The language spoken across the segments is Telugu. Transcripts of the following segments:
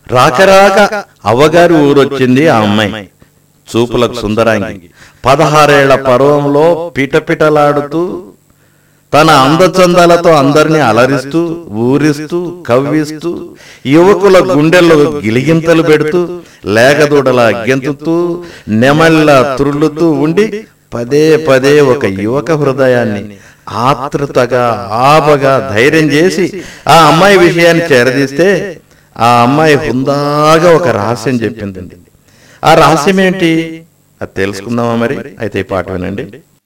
రాక రాక అవ్వగారి ఊరొచ్చింది ఆ అమ్మాయి చూపులకు సుందరాంగి పదహారేళ్ల పర్వంలో పిటపిటలాడుతూ తన అందచందాలతో అందరినీ అలరిస్తూ ఊరిస్తూ కవ్విస్తూ యువకుల గుండెల్లో గిలిగింతలు పెడుతూ లేగదూడలా గెంతుతూ నెమళ్ళ తురులుతూ ఉండి పదే పదే ఒక యువక హృదయాన్ని ఆతృతగా ఆపగా ధైర్యం చేసి ఆ అమ్మాయి విషయాన్ని చేరదీస్తే ఆ అమ్మాయి హుందాగా ఒక రహస్యం చెప్పిందండి ఆ రహస్యం ఏంటి అది తెలుసుకుందామా మరి అయితే ఈ పాట వినండి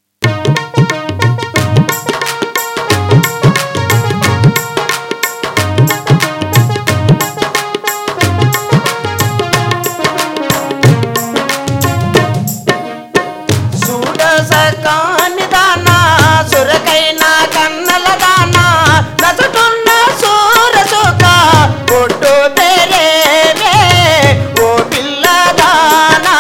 చూడసకాని దానా సురకైన కన్నల దానా నచుతున్న సూరసుక పొట్టు తెరేవే ఓ పిల్ల దానా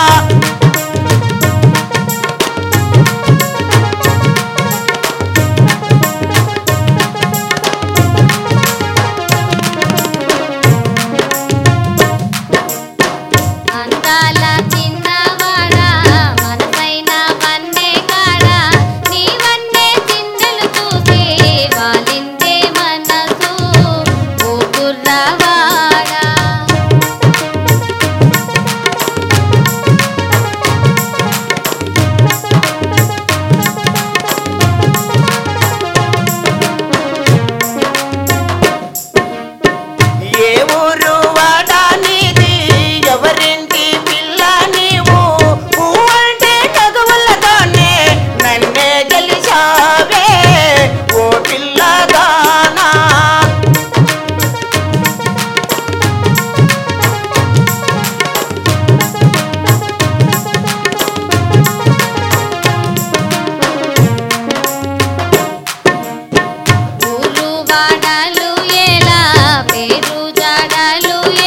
అందాల చిన్నవాడా మనసైన వన్నే కాడా నీ వన్నే చిందెలు చూసి వాలిందే మనసు ఓ కుర్రవాడా ఏ ఊరు వాడా నీది ఎవరింటి పిల్ల నీవు పువ్వంటే చదువులతోనే నన్నే గెలిచావే ఓ పిల్లదానా ఊరు వాడలు ఎలా పేరు జాడలు